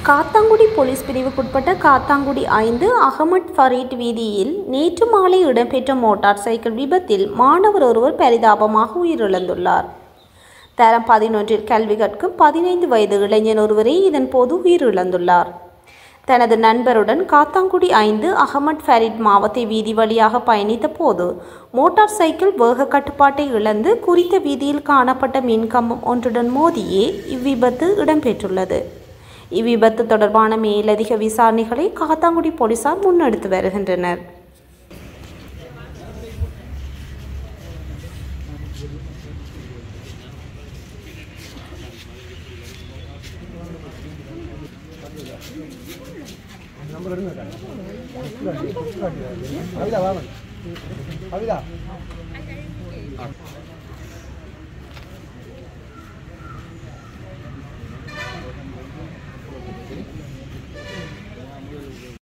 Kattankudy police பிரிவுக்குட்பட்ட காத்தாங்குடி ஐந்து Ahmad Fareed வீதியில் நேற்று மாலை இடம்பெற்ற மோட்டார் சைக்கிள் விபத்தில் மாணவர் ஒருவர் பரிதாபமாக உயிரிழந்துள்ளார் தரம் பதினொன்றில் கல்வி கற்கும் பதினைந்து வயது இளைஞன் ஒருவரே இதன் போது உயிரிழந்துள்ளார் தனது நண்பருடன் காத்தாங்குடி ஐந்து அகமட் ஃபரீட் மாவட்ட வீதி வழியாக பயணித்த போது மோட்டார் சைக்கிள் வேக கட்டுப்பாட்டை இழந்து குறித்த வீதியில் காணப்பட்ட மின்கம்பம் ஒன்றுடன் மோதியே இவ்விபத்து இடம்பெற்றுள்ளது இவ்விபத்து தொடர்பான மேலதிக விசாரணைகளை காத்தாங்குடி போலீசார் முன்னெடுத்து வருகின்றனர் கவிதா வாங்க கவிதா